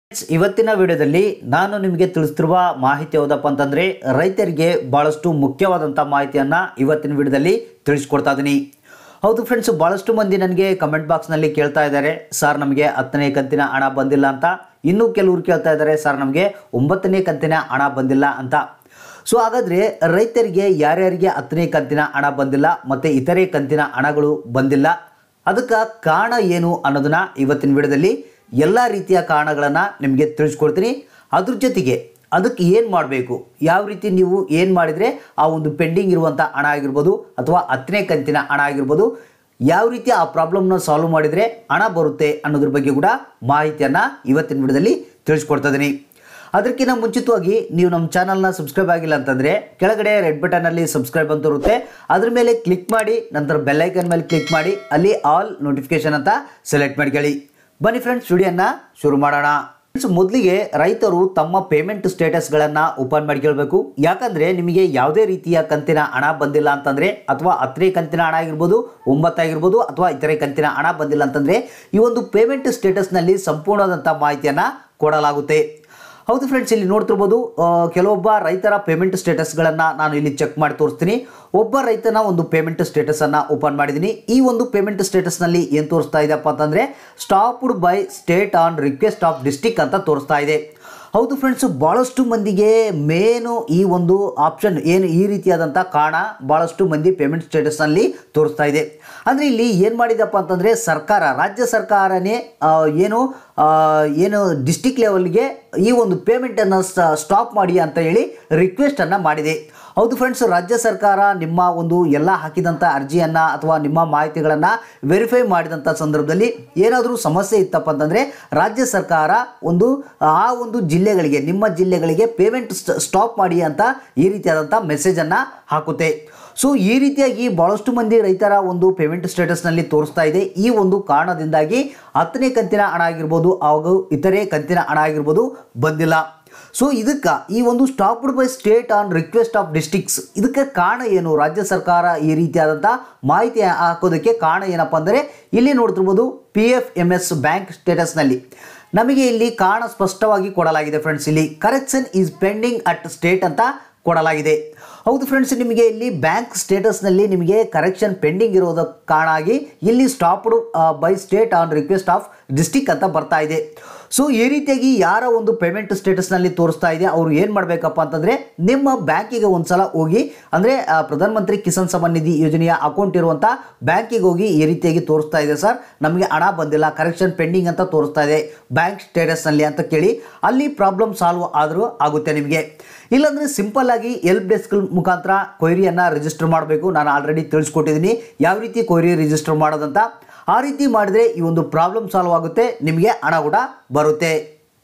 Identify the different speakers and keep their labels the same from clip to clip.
Speaker 1: Friends, ಇವತ್ತಿನ ವಿಡಿಯೋದಲ್ಲಿ ನಾನು ನಿಮಗೆ ತಿಳಿಸ್ತಿರುವ ಮಾಹಿತಿ ಯಾವುದಪ್ಪ ಅಂತಂದ್ರೆ ರೈತರಿಗೆ ಬಹಳಷ್ಟು ಮುಖ್ಯವಾದಂಥ ಮಾಹಿತಿಯನ್ನ ಇವತ್ತಿನ ವಿಡಿಯೋದಲ್ಲಿ ತಿಳಿಸ್ಕೊಡ್ತಾ ಇದ್ದೀನಿ ಹೌದು ಫ್ರೆಂಡ್ಸ್ ಬಹಳಷ್ಟು ಮಂದಿ ನನಗೆ ಕಮೆಂಟ್ ಬಾಕ್ಸ್ನಲ್ಲಿ ಕೇಳ್ತಾ ಇದ್ದಾರೆ ಸರ್ ನಮಗೆ ಹತ್ತನೇ ಕಂತಿನ ಹಣ ಬಂದಿಲ್ಲ ಅಂತ ಇನ್ನೂ ಕೆಲವರು ಕೇಳ್ತಾ ಇದ್ದಾರೆ ಸರ್ ನಮಗೆ ಒಂಬತ್ತನೇ ಕಂತಿನ ಹಣ ಬಂದಿಲ್ಲ ಅಂತ ಸೊ ಹಾಗಾದ್ರೆ ರೈತರಿಗೆ ಯಾರ್ಯಾರಿಗೆ ಹತ್ತನೇ ಕಂತಿನ ಹಣ ಬಂದಿಲ್ಲ ಮತ್ತೆ ಇತರೆ ಕಂತಿನ ಹಣಗಳು ಬಂದಿಲ್ಲ ಅದಕ್ಕೆ ಕಾರಣ ಏನು ಅನ್ನೋದನ್ನ ಇವತ್ತಿನ ವಿಡಿಯೋದಲ್ಲಿ ಎಲ್ಲ ರೀತಿಯ ಕಾರಣಗಳನ್ನು ನಿಮಗೆ ತಿಳಿಸ್ಕೊಡ್ತೀನಿ ಅದ್ರ ಜೊತೆಗೆ ಅದಕ್ಕೆ ಏನು ಮಾಡಬೇಕು ಯಾವ ರೀತಿ ನೀವು ಏನು ಮಾಡಿದರೆ ಆ ಒಂದು ಪೆಂಡಿಂಗ್ ಇರುವಂಥ ಹಣ ಆಗಿರ್ಬೋದು ಅಥವಾ ಹತ್ತನೇ ಕಂತಿನ ಹಣ ಆಗಿರ್ಬೋದು ಯಾವ ರೀತಿ ಆ ಪ್ರಾಬ್ಲಮ್ನ ಸಾಲ್ವ್ ಮಾಡಿದರೆ ಹಣ ಬರುತ್ತೆ ಅನ್ನೋದ್ರ ಬಗ್ಗೆ ಕೂಡ ಮಾಹಿತಿಯನ್ನು ಇವತ್ತಿನ ವಿಡಿಯೋದಲ್ಲಿ ತಿಳಿಸ್ಕೊಡ್ತಾ ಇದ್ದೀನಿ ಅದಕ್ಕಿಂತ ಮುಂಚಿತವಾಗಿ ನೀವು ನಮ್ಮ ಚಾನಲ್ನ ಸಬ್ಸ್ಕ್ರೈಬ್ ಆಗಿಲ್ಲ ಅಂತಂದರೆ ಕೆಳಗಡೆ ರೆಡ್ ಬಟನಲ್ಲಿ ಸಬ್ಸ್ಕ್ರೈಬ್ ಅಂತ ಇರುತ್ತೆ ಅದ್ರ ಮೇಲೆ ಕ್ಲಿಕ್ ಮಾಡಿ ನಂತರ ಬೆಲ್ಲೈಕನ್ ಮೇಲೆ ಕ್ಲಿಕ್ ಮಾಡಿ ಅಲ್ಲಿ ಆಲ್ ನೋಟಿಫಿಕೇಶನ್ ಅಂತ ಸೆಲೆಕ್ಟ್ ಮಾಡ್ಕೊಳ್ಳಿ ಬನ್ನಿ ಫ್ರೆಂಡ್ಸ್ ವಿಡಿಯೋನ ಶುರು ಮಾಡೋಣ ಫ್ರೆಂಡ್ಸ್ ಮೊದಲಿಗೆ ರೈತರು ತಮ್ಮ ಪೇಮೆಂಟ್ ಸ್ಟೇಟಸ್ಗಳನ್ನು ಓಪನ್ ಮಾಡ್ಕೊಳ್ಬೇಕು ಯಾಕಂದರೆ ನಿಮಗೆ ಯಾವುದೇ ರೀತಿಯ ಕಂತಿನ ಹಣ ಬಂದಿಲ್ಲ ಅಂತಂದರೆ ಅಥವಾ ಹತ್ತನೇ ಕಂತಿನ ಹಣ ಆಗಿರ್ಬೋದು ಒಂಬತ್ತಾಗಿರ್ಬೋದು ಅಥವಾ ಇತರೆ ಕಂತಿನ ಹಣ ಬಂದಿಲ್ಲ ಅಂತಂದರೆ ಈ ಒಂದು ಪೇಮೆಂಟ್ ಸ್ಟೇಟಸ್ನಲ್ಲಿ ಸಂಪೂರ್ಣವಾದಂಥ ಮಾಹಿತಿಯನ್ನು ಕೊಡಲಾಗುತ್ತೆ ಹೌದು ಫ್ರೆಂಡ್ಸ್ ಇಲ್ಲಿ ನೋಡ್ತಿರ್ಬೋದು ಆ, ಕೆಲವೊಬ್ಬ ರೈತರ ಪೇಮೆಂಟ್ ಸ್ಟೇಟಸ್ಗಳನ್ನು ನಾನು ಇಲ್ಲಿ ಚೆಕ್ ಮಾಡಿ ತೋರಿಸ್ತೀನಿ ಒಬ್ಬ ರೈತನ ಒಂದು ಪೇಮೆಂಟ್ ಸ್ಟೇಟಸನ್ನು ಓಪನ್ ಮಾಡಿದ್ದೀನಿ ಈ ಒಂದು ಪೇಮೆಂಟ್ ಸ್ಟೇಟಸ್ನಲ್ಲಿ ಏನು ತೋರಿಸ್ತಾ ಇದೆಯಪ್ಪ ಅಂತಂದರೆ stopped by state on request of district ಅಂತ ತೋರಿಸ್ತಾ ಇದೆ ಹೌದು ಫ್ರೆಂಡ್ಸ್ ಭಾಳಷ್ಟು ಮಂದಿಗೆ ಮೇನು ಈ ಒಂದು ಆಪ್ಷನ್ ಏನು ಈ ರೀತಿಯಾದಂಥ ಕಾರಣ ಭಾಳಷ್ಟು ಮಂದಿ ಪೇಮೆಂಟ್ ಸ್ಟೇಟಸ್ನಲ್ಲಿ ತೋರಿಸ್ತಾ ಇದೆ ಅಂದರೆ ಇಲ್ಲಿ ಏನು ಮಾಡಿದಪ್ಪ ಅಂತಂದರೆ ಸರ್ಕಾರ ರಾಜ್ಯ ಸರ್ಕಾರನೇ ಆ, ಏನು ಆ, ಏನು ಡಿಸ್ಟಿಕ್ ಲೆವೆಲ್ಗೆ ಈ ಒಂದು ಪೇಮೆಂಟನ್ನು ಸ್ಟಾಪ್ ಮಾಡಿ ಅಂತ ಹೇಳಿ ರಿಕ್ವೆಸ್ಟನ್ನು ಮಾಡಿದೆ ಹೌದು ಫ್ರೆಂಡ್ಸ್ ರಾಜ್ಯ ಸರ್ಕಾರ ನಿಮ್ಮ ಒಂದು ಎಲ್ಲ ಹಾಕಿದಂಥ ಅರ್ಜಿಯನ್ನು ಅಥವಾ ನಿಮ್ಮ ಮಾಹಿತಿಗಳನ್ನು ವೆರಿಫೈ ಮಾಡಿದಂಥ ಸಂದರ್ಭದಲ್ಲಿ ಏನಾದರೂ ಸಮಸ್ಯೆ ಇತ್ತಪ್ಪ ಅಂತಂದರೆ ರಾಜ್ಯ ಸರ್ಕಾರ ಒಂದು ಆ ಒಂದು ಜಿಲ್ಲೆಗಳಿಗೆ ನಿಮ್ಮ ಜಿಲ್ಲೆಗಳಿಗೆ ಪೇಮೆಂಟ್ ಸ್ಟಾಪ್ ಮಾಡಿ ಅಂತ ಈ ರೀತಿಯಾದಂಥ ಮೆಸೇಜನ್ನು ಹಾಕುತ್ತೆ ಸೊ ಈ ರೀತಿಯಾಗಿ ಭಾಳಷ್ಟು ಮಂದಿ ರೈತರ ಒಂದು ಪೇಮೆಂಟ್ ಸ್ಟೇಟಸ್ನಲ್ಲಿ ತೋರಿಸ್ತಾ ಇದೆ ಈ ಒಂದು ಕಾರಣದಿಂದಾಗಿ ಹತ್ತನೇ ಕಂತಿನ ಹಣ ಆಗಿರ್ಬೋದು ಹಾಗೂ ಇತರೆ ಕಂತಿನ ಹಣ ಆಗಿರ್ಬೋದು ಬಂದಿಲ್ಲ ಸೊ ಇದಕ್ಕೆ ಈ ಒಂದು stopped by state on request of districts ಇದಕ್ಕೆ ಕಾರಣ ಏನು ರಾಜ್ಯ ಸರ್ಕಾರ ಈ ರೀತಿಯಾದಂಥ ಮಾಹಿತಿ ಹಾಕೋದಕ್ಕೆ ಕಾರಣ ಏನಪ್ಪ ಅಂದರೆ ಇಲ್ಲಿ ನೋಡ್ತಿರ್ಬೋದು P F M S bank ಸ್ಟೇಟಸ್ನಲ್ಲಿ ನಮಗೆ ಇಲ್ಲಿ ಕಾರಣ ಸ್ಪಷ್ಟವಾಗಿ ಕೊಡಲಾಗಿದೆ ಫ್ರೆಂಡ್ಸ್ ಇಲ್ಲಿ correction is pending at state ಅಂತ ಕೊಡಲಾಗಿದೆ ಹೌದು ಫ್ರೆಂಡ್ಸ್ ನಿಮಗೆ ಇಲ್ಲಿ ಬ್ಯಾಂಕ್ ಸ್ಟೇಟಸ್ನಲ್ಲಿ ನಿಮಗೆ ಕರೆಕ್ಷನ್ ಪೆಂಡಿಂಗ್ ಇರೋದಕ್ಕೆ ಕಾರಣ ಆಗಿ ಇಲ್ಲಿ stopped by state on request of district ಅಂತ ಬರ್ತಾ ಇದೆ ಸೊ ಈ ರೀತಿಯಾಗಿ ಯಾರ ಒಂದು ಪೇಮೆಂಟ್ ಸ್ಟೇಟಸ್ನಲ್ಲಿ ತೋರಿಸ್ತಾ ಇದೆ ಅವರು ಏನು ಮಾಡಬೇಕಪ್ಪ ಅಂತಂದರೆ ನಿಮ್ಮ ಬ್ಯಾಂಕಿಗೆ ಒಂದ್ಸಲ ಹೋಗಿ ಅಂದರೆ ಪ್ರಧಾನ ಮಂತ್ರಿ ಕಿಸಾನ್ ಸಮ್ಮಾನ್ ನಿಧಿ ಯೋಜನೆಯ ಅಕೌಂಟ್ ಇರುವಂಥ ಬ್ಯಾಂಕಿಗೆ ಹೋಗಿ ಈ ರೀತಿಯಾಗಿ ತೋರಿಸ್ತಾ ಇದೆ ಸರ್ ನಮಗೆ ಹಣ ಬಂದಿಲ್ಲ ಕರೆಕ್ಷನ್ ಪೆಂಡಿಂಗ್ ಅಂತ ತೋರಿಸ್ತಾ ಇದೆ ಬ್ಯಾಂಕ್ ಸ್ಟೇಟಸ್ನಲ್ಲಿ ಅಂತ ಕೇಳಿ ಅಲ್ಲಿ ಪ್ರಾಬ್ಲಮ್ ಸಾಲ್ವ್ ಆದರೂ ಆಗುತ್ತೆ ನಿಮಗೆ ಇಲ್ಲಾಂದರೆ ಸಿಂಪಲ್ ಆಗಿ ಎಲ್ಪ್ ಡೆಸ್ಕ್ ಮುಖಾಂತರ ಕೊಯ್ರಿಯನ್ನು ರಿಜಿಸ್ಟರ್ ಮಾಡಬೇಕು ನಾನು ಆಲ್ರೆಡಿ ತಿಳಿಸ್ಕೊಟ್ಟಿದ್ದೀನಿ ಯಾವ ರೀತಿ ಕೊಯ್ರಿ ರಿಜಿಸ್ಟರ್ ಮಾಡೋದಂತ ಆ ರೀತಿ ಮಾಡಿದರೆ ಈ ಒಂದು ಪ್ರಾಬ್ಲಮ್ ಸಾಲ್ವ್ ಆಗುತ್ತೆ ನಿಮಗೆ ಹಣ ಕೂಡ ಬರುತ್ತೆ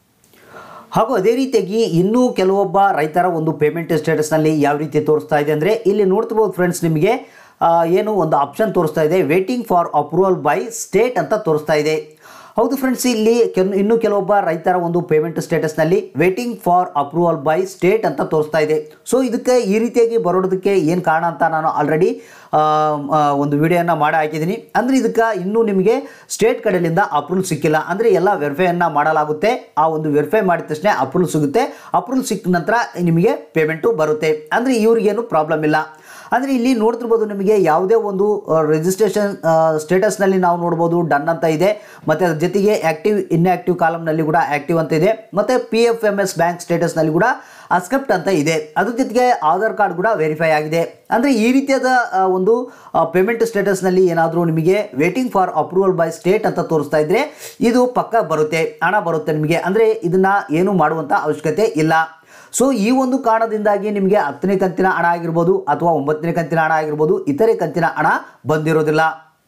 Speaker 1: ಹಾಗೂ ಅದೇ ರೀತಿಯಾಗಿ ಇನ್ನೂ ಕೆಲವೊಬ್ಬ ರೈತರ ಒಂದು ಪೇಮೆಂಟ್ ಸ್ಟೇಟಸ್ನಲ್ಲಿ ಯಾವ ರೀತಿ ತೋರಿಸ್ತಾ ಇದೆ ಅಂದರೆ ಇಲ್ಲಿ ನೋಡ್ತಿರ್ಬೋದು ಫ್ರೆಂಡ್ಸ್ ನಿಮಗೆ ಆ, ಏನು ಒಂದು ಆಪ್ಷನ್ ತೋರಿಸ್ತಾ ಇದೆ waiting for approval by state ಅಂತ ತೋರಿಸ್ತಾ ಇದೆ ಹೌದು ಫ್ರೆಂಡ್ಸ್ ಇಲ್ಲಿ ಕೆಲ್ ಇನ್ನೂ ಕೆಲವೊಬ್ಬ ರೈತರ ಒಂದು ಪೇಮೆಂಟ್ ಸ್ಟೇಟಸ್ನಲ್ಲಿ waiting for approval by state ಅಂತ ತೋರಿಸ್ತಾ ಇದೆ ಸೊ ಇದಕ್ಕೆ ಈ ರೀತಿಯಾಗಿ ಬರೋದಕ್ಕೆ ಏನು ಕಾರಣ ಅಂತ ನಾನು ಆಲ್ರೆಡಿ ಒಂದು ವಿಡಿಯೋನ ಮಾಡಿ ಹಾಕಿದ್ದೀನಿ ಅಂದರೆ ಇದಕ್ಕೆ ಇನ್ನೂ ನಿಮಗೆ ಸ್ಟೇಟ್ ಕಡೆಯಿಂದ ಅಪ್ರೂವಲ್ ಸಿಕ್ಕಿಲ್ಲ ಅಂದರೆ ಎಲ್ಲ ವೆರಿಫೈಯನ್ನು ಮಾಡಲಾಗುತ್ತೆ ಆ ಒಂದು ವೆರಿಫೈ ಮಾಡಿದ ತಕ್ಷಣ ಅಪ್ರೂವಲ್ ಸಿಗುತ್ತೆ ಅಪ್ರೂವಲ್ ಸಿಕ್ಕ ನಂತರ ನಿಮಗೆ ಪೇಮೆಂಟು ಬರುತ್ತೆ ಅಂದರೆ ಇವ್ರಿಗೇನು ಪ್ರಾಬ್ಲಮ್ ಇಲ್ಲ ಅಂದರೆ ಇಲ್ಲಿ ನೋಡ್ತಿರ್ಬೋದು ನಿಮಗೆ ಯಾವುದೇ ಒಂದು ರಿಜಿಸ್ಟ್ರೇಷನ್ ಸ್ಟೇಟಸ್ನಲ್ಲಿ ನಾವು ನೋಡ್ಬೋದು ಡನ್ ಅಂತ ಇದೆ ಮತ್ತು ಅದ್ರ ಜೊತೆಗೆ ಆ್ಯಕ್ಟಿವ್ ಇನ್ಆ್ಯಕ್ಟಿವ್ ಕಾಲಮ್ನಲ್ಲಿ ಕೂಡ ಆ್ಯಕ್ಟಿವ್ ಅಂತ ಇದೆ ಮತ್ತು P F M S bank ಸ್ಟೇಟಸ್ನಲ್ಲಿ ಕೂಡ ಅಸ್ಕ್ರಿಪ್ಟ್ ಅಂತ ಇದೆ ಅದ್ರ ಜೊತೆಗೆ ಆಧಾರ್ ಕಾರ್ಡ್ ಕೂಡ ವೆರಿಫೈ ಆಗಿದೆ ಅಂದರೆ ಈ ರೀತಿಯಾದ ಆ, ಒಂದು ಪೇಮೆಂಟ್ ಸ್ಟೇಟಸ್ನಲ್ಲಿ ಏನಾದರೂ ನಿಮಗೆ waiting for approval by state ಅಂತ ತೋರಿಸ್ತಾ ಇದ್ರೆ ಇದು ಪಕ್ಕ ಬರುತ್ತೆ ಹಣ ಬರುತ್ತೆ ನಿಮಗೆ ಅಂದರೆ ಇದನ್ನು ಏನು ಮಾಡುವಂಥ ಅವಶ್ಯಕತೆ ಇಲ್ಲ ಸೊ ಈ ಒಂದು ಕಾರಣದಿಂದಾಗಿ ನಿಮಗೆ ಹತ್ತನೇ ಕಂತಿನ ಹಣ ಆಗಿರ್ಬೋದು ಅಥವಾ ಒಂಬತ್ತನೇ ಕಂತಿನ ಹಣ ಆಗಿರ್ಬೋದು ಇತರೆ ಕಂತಿನ ಹಣ ಬಂದಿರೋದಿಲ್ಲ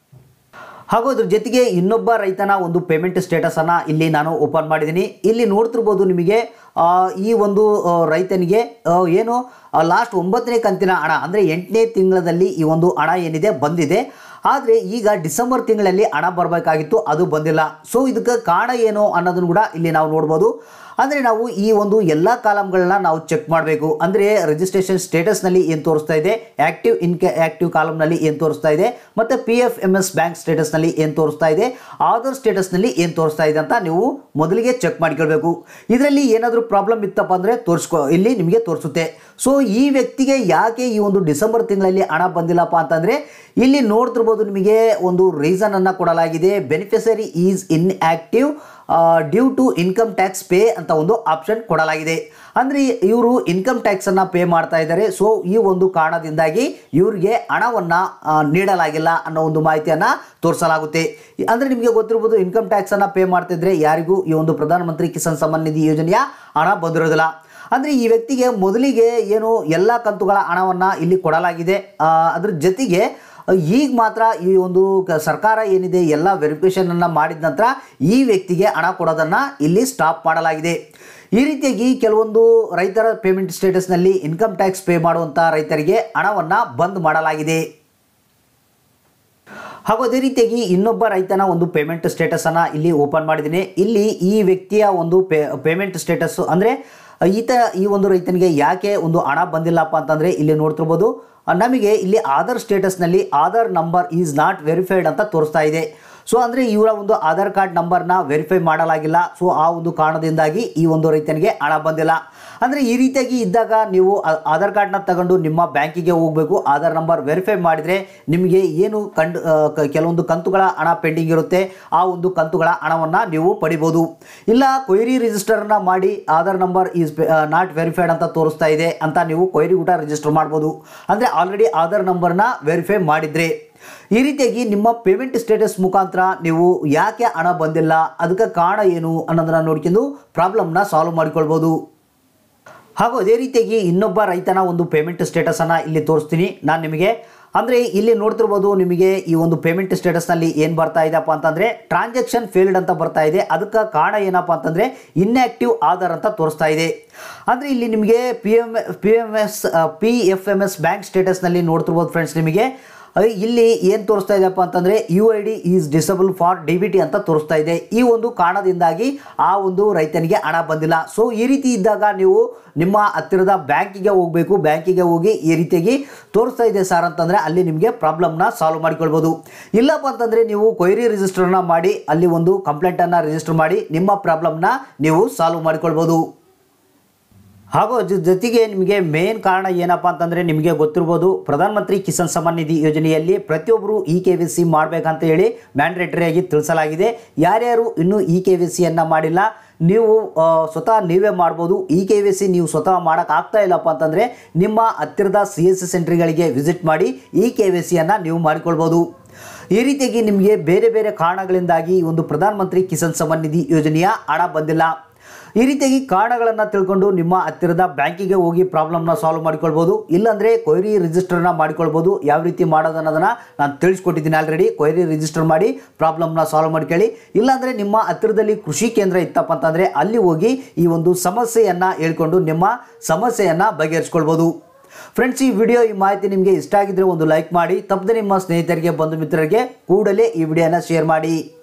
Speaker 1: ಹಾಗೂ ಅದ್ರ ಜೊತೆಗೆ ಇನ್ನೊಬ್ಬ ರೈತನ ಒಂದು ಪೇಮೆಂಟ್ ಸ್ಟೇಟಸನ್ನು ಇಲ್ಲಿ ನಾನು ಓಪನ್ ಮಾಡಿದ್ದೀನಿ ಇಲ್ಲಿ ನೋಡ್ತಿರ್ಬೋದು ನಿಮಗೆ ಆ, ಈ ಒಂದು ಆ, ರೈತನಿಗೆ ಆ, ಏನು ಲಾಸ್ಟ್ ಒಂಬತ್ತನೇ ಕಂತಿನ ಹಣ ಅಂದರೆ ಎಂಟನೇ ತಿಂಗಳಲ್ಲಿ ಈ ಒಂದು ಹಣ ಏನಿದೆ ಬಂದಿದೆ ಆದರೆ ಈಗ ಡಿಸೆಂಬರ್ ತಿಂಗಳಲ್ಲಿ ಹಣ ಬರಬೇಕಾಗಿತ್ತು ಅದು ಬಂದಿಲ್ಲ ಸೊ ಇದಕ್ಕೆ ಕಾರಣ ಏನು ಅನ್ನೋದನ್ನು ಕೂಡ ಇಲ್ಲಿ ನಾವು ನೋಡ್ಬೋದು ಅಂದರೆ ನಾವು ಈ ಒಂದು ಎಲ್ಲ ಕಾಲಮ್ಗಳನ್ನ ನಾವು ಚೆಕ್ ಮಾಡಬೇಕು ಅಂದರೆ ರಿಜಿಸ್ಟ್ರೇಷನ್ ಸ್ಟೇಟಸ್ನಲ್ಲಿ ಏನು ತೋರಿಸ್ತಾ ಇದೆ ಆ್ಯಕ್ಟಿವ್ ಇನ್ಕೆ ಆ್ಯಕ್ಟಿವ್ ಕಾಲಮ್ನಲ್ಲಿ ಏನು ತೋರಿಸ್ತಾ ಇದೆ ಮತ್ತು P F M S bank ಸ್ಟೇಟಸ್ನಲ್ಲಿ ಏನು ತೋರಿಸ್ತಾ ಇದೆ ಆಧಾರ್ ಸ್ಟೇಟಸ್ನಲ್ಲಿ ಏನು ತೋರಿಸ್ತಾ ಇದೆ ಅಂತ ನೀವು ಮೊದಲಿಗೆ ಚೆಕ್ ಮಾಡ್ಕೊಳ್ಬೇಕು ಇದರಲ್ಲಿ ಏನಾದರೂ ಪ್ರಾಬ್ಲಮ್ ಇತ್ತಪ್ಪ ಅಂದರೆ ತೋರಿಸ್ಕೊ ಇಲ್ಲಿ ನಿಮಗೆ ತೋರಿಸುತ್ತೆ ಸೊ ಈ ವ್ಯಕ್ತಿಗೆ ಯಾಕೆ ಈ ಒಂದು ಡಿಸೆಂಬರ್ ತಿಂಗಳಲ್ಲಿ ಹಣ ಬಂದಿಲ್ಲಪ್ಪ ಅಂತಂದರೆ ಇಲ್ಲಿ ನೋಡ್ತಿರ್ಬೋದು ನಿಮಗೆ ಒಂದು ರೀಸನನ್ನು ಕೊಡಲಾಗಿದೆ beneficiary is inactive due to income tax pay ಅಂತ ಒಂದು ಆಪ್ಷನ್ ಕೊಡಲಾಗಿದೆ ಅಂದರೆ ಇವರು ಇನ್ಕಮ್ ಟ್ಯಾಕ್ಸನ್ನು ಪೇ ಮಾಡ್ತಾ ಇದ್ದಾರೆ ಸೊ ಈ ಒಂದು ಕಾರಣದಿಂದಾಗಿ ಇವರಿಗೆ ಹಣವನ್ನು ನೀಡಲಾಗಿಲ್ಲ ಅನ್ನೋ ಒಂದು ಮಾಹಿತಿಯನ್ನು ತೋರಿಸಲಾಗುತ್ತೆ ಅಂದರೆ ನಿಮಗೆ ಗೊತ್ತಿರ್ಬೋದು ಇನ್ಕಮ್ ಟ್ಯಾಕ್ಸನ್ನು ಪೇ ಮಾಡ್ತಿದ್ರೆ ಯಾರಿಗೂ ಈ ಒಂದು ಪ್ರಧಾನಮಂತ್ರಿ ಕಿಸಾನ್ ಸಮ್ಮಾನ್ ನಿಧಿ ಯೋಜನೆಯ ಹಣ ಬಂದಿರೋದಿಲ್ಲ ಅಂದರೆ ಈ ವ್ಯಕ್ತಿಗೆ ಮೊದಲಿಗೆ ಏನು ಎಲ್ಲ ಕಂತುಗಳ ಹಣವನ್ನು ಇಲ್ಲಿ ಕೊಡಲಾಗಿದೆ ಆ, ಅದ್ರ ಜೊತೆಗೆ ಈಗ ಮಾತ್ರ ಈ ಒಂದು ಕ- ಸರ್ಕಾರ ಏನಿದೆ ಎಲ್ಲ ವೆರಿಫಿಕೇಷನನ್ನು ಮಾಡಿದ ನಂತರ ಈ ವ್ಯಕ್ತಿಗೆ ಹಣ ಕೊಡೋದನ್ನು ಇಲ್ಲಿ ಸ್ಟಾಪ್ ಮಾಡಲಾಗಿದೆ ಈ ರೀತಿಯಾಗಿ ಕೆಲವೊಂದು ರೈತರ ಪೇಮೆಂಟ್ ಸ್ಟೇಟಸ್ನಲ್ಲಿ ಇನ್ಕಮ್ ಟ್ಯಾಕ್ಸ್ ಪೇ ಮಾಡುವಂಥ ರೈತರಿಗೆ ಹಣವನ್ನು ಬಂದ್ ಮಾಡಲಾಗಿದೆ ಹಾಗೂ ಅದೇ ರೀತಿಯಾಗಿ ಇನ್ನೊಬ್ಬ ರೈತನ ಒಂದು ಪೇಮೆಂಟ್ ಸ್ಟೇಟಸನ್ನು ಇಲ್ಲಿ ಓಪನ್ ಮಾಡಿದ್ದೀನಿ ಇಲ್ಲಿ ಈ ವ್ಯಕ್ತಿಯ ಒಂದು ಪೇ ಪೇಮೆಂಟ್ ಸ್ಟೇಟಸ್ಸು ಅಂದರೆ ಈತ ಈ ಒಂದು ರೈತನಿಗೆ ಯಾಕೆ ಒಂದು ಹಣ ಬಂದಿಲ್ಲಪ್ಪ ಅಂತಂದರೆ ಇಲ್ಲಿ ನೋಡ್ತಿರ್ಬೋದು ಆ, ನಮಗೆ ಇಲ್ಲಿ ಆಧಾರ್ ಸ್ಟೇಟಸ್ನಲ್ಲಿ Aadhaar number is not verified ಅಂತ ತೋರಿಸ್ತಾ ಇದೆ ಸೊ ಅಂದರೆ ಇವರ ಒಂದು ಆಧಾರ್ ಕಾರ್ಡ್ ನಂಬರ್ನ ವೆರಿಫೈ ಮಾಡಲಾಗಿಲ್ಲ ಸೊ ಆ ಒಂದು ಕಾರಣದಿಂದಾಗಿ ಈ ಒಂದು ರೈತನಿಗೆ ಹಣ ಬಂದಿಲ್ಲ ಅಂದರೆ ಈ ರೀತಿಯಾಗಿ ಇದ್ದಾಗ ನೀವು ಆ- ಆಧಾರ್ ಕಾರ್ಡ್ನ ತಗೊಂಡು ನಿಮ್ಮ ಬ್ಯಾಂಕಿಗೆ ಹೋಗಬೇಕು ಆಧಾರ್ ನಂಬರ್ ವೆರಿಫೈ ಮಾಡಿದರೆ ನಿಮಗೆ ಏನು ಕಂಡು ಆ, ಕ- ಕೆಲವೊಂದು ಕಂತುಗಳ ಹಣ ಪೆಂಡಿಂಗ್ ಇರುತ್ತೆ ಆ ಒಂದು ಕಂತುಗಳ ಹಣವನ್ನು ನೀವು ಪಡಿಬೋದು ಇಲ್ಲ ಕೊಯ್ರಿ ರಿಜಿಸ್ಟರ್ನ ಮಾಡಿ Aadhaar number is not verified ಅಂತ ತೋರಿಸ್ತಾ ಇದೆ ಅಂತ ನೀವು ಕೊಯ್ರಿ ಊಟ ರಿಜಿಸ್ಟರ್ ಮಾಡ್ಬೋದು ಅಂದರೆ ಆಲ್ರೆಡಿ ಆಧಾರ್ ನಂಬರ್ನ ವೆರಿಫೈ ಮಾಡಿದ್ರೆ ಈ ರೀತಿಯಾಗಿ ನಿಮ್ಮ ಪೇಮೆಂಟ್ ಸ್ಟೇಟಸ್ ಮುಖಾಂತರ ನೀವು ಯಾಕೆ ಹಣ ಬಂದಿಲ್ಲ ಅದಕ್ಕೆ ಕಾರಣ ಏನು ಅನ್ನೋದನ್ನ ನೋಡ್ಕೊಂಡು ಪ್ರಾಬ್ಲಮ್ನ ಸಾಲ್ವ್ ಮಾಡಿಕೊಳ್ಬೋದು ಹಾಗೂ ಅದೇ ರೀತಿಯಾಗಿ ಇನ್ನೊಬ್ಬ ರೈತನ ಒಂದು ಪೇಮೆಂಟ್ ಸ್ಟೇಟಸನ್ನು ಇಲ್ಲಿ ತೋರಿಸ್ತೀನಿ ನಾನು ನಿಮಗೆ ಅಂದರೆ ಇಲ್ಲಿ ನೋಡ್ತಿರ್ಬೋದು ನಿಮಗೆ ಈ ಒಂದು ಪೇಮೆಂಟ್ ಸ್ಟೇಟಸ್ನಲ್ಲಿ ಏನು ಬರ್ತಾ ಇದೆಯಪ್ಪ ಅಂತಂದರೆ ಟ್ರಾನ್ಸಾಕ್ಷನ್ ಫೇಲ್ಡ್ ಅಂತ ಬರ್ತಾ ಇದೆ ಅದಕ್ಕೆ ಕಾರಣ ಏನಪ್ಪ ಅಂತಂದರೆ ಇನ್ಆ್ಯಕ್ಟಿವ್ ಆಧಾರ್ ಅಂತ ತೋರಿಸ್ತಾ ಇದೆ ಅಂದರೆ ಇಲ್ಲಿ ನಿಮಗೆ P M P M S P F M S bank ಸ್ಟೇಟಸ್ನಲ್ಲಿ ನೋಡ್ತಿರ್ಬೋದು ಫ್ರೆಂಡ್ಸ್ ನಿಮಗೆ ಅಹ್, ಇಲ್ಲಿ ಏನು ತೋರಿಸ್ತಾ ಇದೆಯಪ್ಪ ಅಂತಂದರೆ U I D is disable for D B T ಅಂತ ತೋರಿಸ್ತಾ ಇದೆ ಈ ಒಂದು ಕಾರಣದಿಂದಾಗಿ ಆ ಒಂದು ರೈತನಿಗೆ ಹಣ ಬಂದಿಲ್ಲ ಸೊ ಈ ರೀತಿ ಇದ್ದಾಗ ನೀವು ನಿಮ್ಮ ಹತ್ತಿರದ ಬ್ಯಾಂಕಿಗೆ ಹೋಗಬೇಕು ಬ್ಯಾಂಕಿಗೆ ಹೋಗಿ ಈ ರೀತಿಯಾಗಿ ತೋರಿಸ್ತಾ ಇದೆ ಸರ್ ಅಂತಂದರೆ ಅಲ್ಲಿ ನಿಮಗೆ ಪ್ರಾಬ್ಲಮ್ನ ಸಾಲ್ವ್ ಮಾಡಿಕೊಳ್ಬೋದು ಇಲ್ಲಪ್ಪ ಅಂತಂದರೆ ನೀವು ಕೊಯ್ರಿ ರಿಜಿಸ್ಟರ್ನ ಮಾಡಿ ಅಲ್ಲಿ ಒಂದು ಕಂಪ್ಲೇಂಟನ್ನು ರಿಜಿಸ್ಟರ್ ಮಾಡಿ ನಿಮ್ಮ ಪ್ರಾಬ್ಲಮ್ನ ನೀವು ಸಾಲ್ವ್ ಮಾಡಿಕೊಳ್ಬೋದು ಹಾಗೂ ಜೊ- ಜೊತೆಗೆ ನಿಮಗೆ ಮೇನ್ ಕಾರಣ ಏನಪ್ಪ ಅಂತಂದರೆ ನಿಮಗೆ ಗೊತ್ತಿರ್ಬೋದು ಪ್ರಧಾನಮಂತ್ರಿ ಕಿಸಾನ್ ಸಮ್ಮಾನ್ ನಿಧಿ ಯೋಜನೆಯಲ್ಲಿ ಪ್ರತಿಯೊಬ್ಬರು ಇ ಕೆ ವಿ ಸಿ ಮಾಡಬೇಕಂತ ಹೇಳಿ ಮ್ಯಾಂಡೇಟರಿಯಾಗಿ ತಿಳಿಸಲಾಗಿದೆ ಯಾರ್ಯಾರು ಇನ್ನೂ ಇ ಕೆ ವಿ ಸಿಯನ್ನು ಮಾಡಿಲ್ಲ ನೀವು ಆ, ಸ್ವತಃ ನೀವೇ ಮಾಡ್ಬೋದು ಇ ಕೆ ವಿ ಸಿ ನೀವು ಸ್ವತಃ ಮಾಡೋಕ್ಕಾಗ್ತಾ ಇಲ್ಲಪ್ಪ ಅಂತಂದರೆ ನಿಮ್ಮ ಹತ್ತಿರದ ಸಿ ಎಸ್ ಸಿ ಸೆಂಟ್ರಿಗಳಿಗೆ ವಿಸಿಟ್ ಮಾಡಿ ಇ ಕೆ ವಿ ಸಿಯನ್ನು ನೀವು ಮಾಡಿಕೊಳ್ಬೋದು ಈ ರೀತಿಯಾಗಿ ನಿಮಗೆ ಬೇರೆ ಬೇರೆ ಕಾರಣಗಳಿಂದಾಗಿ ಈ ಒಂದು ಪ್ರಧಾನಮಂತ್ರಿ ಕಿಸಾನ್ ಸಮ್ಮಾನ್ ನಿಧಿ ಯೋಜನೆಯ ಹಣ ಬಂದಿಲ್ಲ ಈ ರೀತಿಯಾಗಿ ಕಾರಣಗಳನ್ನು ತಿಳ್ಕೊಂಡು ನಿಮ್ಮ ಹತ್ತಿರದ ಬ್ಯಾಂಕಿಗೆ ಹೋಗಿ ಪ್ರಾಬ್ಲಮ್ನ ಸಾಲ್ವ್ ಮಾಡಿಕೊಳ್ಬೋದು ಇಲ್ಲಾಂದರೆ ಕೊಯ್ರಿ ರಿಜಿಸ್ಟರ್ನ ಮಾಡಿಕೊಳ್ಬೋದು ಯಾವ ರೀತಿ ಮಾಡೋದು ಅನ್ನೋದನ್ನು ನಾನು ತಿಳಿಸ್ಕೊಟ್ಟಿದ್ದೀನಿ ಆಲ್ರೆಡಿ ಕೊಯ್ರಿ ರಿಜಿಸ್ಟರ್ ಮಾಡಿ ಪ್ರಾಬ್ಲಮ್ನ ಸಾಲ್ವ್ ಮಾಡ್ಕೊಳ್ಳಿ ಇಲ್ಲಾಂದರೆ ನಿಮ್ಮ ಹತ್ತಿರದಲ್ಲಿ ಕೃಷಿ ಕೇಂದ್ರ ಇತ್ತಪ್ಪ ಅಂತಂದರೆ ಅಲ್ಲಿ ಹೋಗಿ ಈ ಒಂದು ಸಮಸ್ಯೆಯನ್ನು ಹೇಳ್ಕೊಂಡು ನಿಮ್ಮ ಸಮಸ್ಯೆಯನ್ನು ಬಗೆಹರಿಸ್ಕೊಳ್ಬೋದು ಫ್ರೆಂಡ್ಸ್ ಈ ವಿಡಿಯೋ ಈ ಮಾಹಿತಿ ನಿಮಗೆ ಇಷ್ಟ ಆಗಿದ್ರೆ ಒಂದು ಲೈಕ್ ಮಾಡಿ ತಪ್ಪದೆ ನಿಮ್ಮ ಸ್ನೇಹಿತರಿಗೆ ಬಂಧು ಮಿತ್ರರಿಗೆ ಕೂಡಲೇ ಈ ವಿಡಿಯೋನ ಶೇರ್ ಮಾಡಿ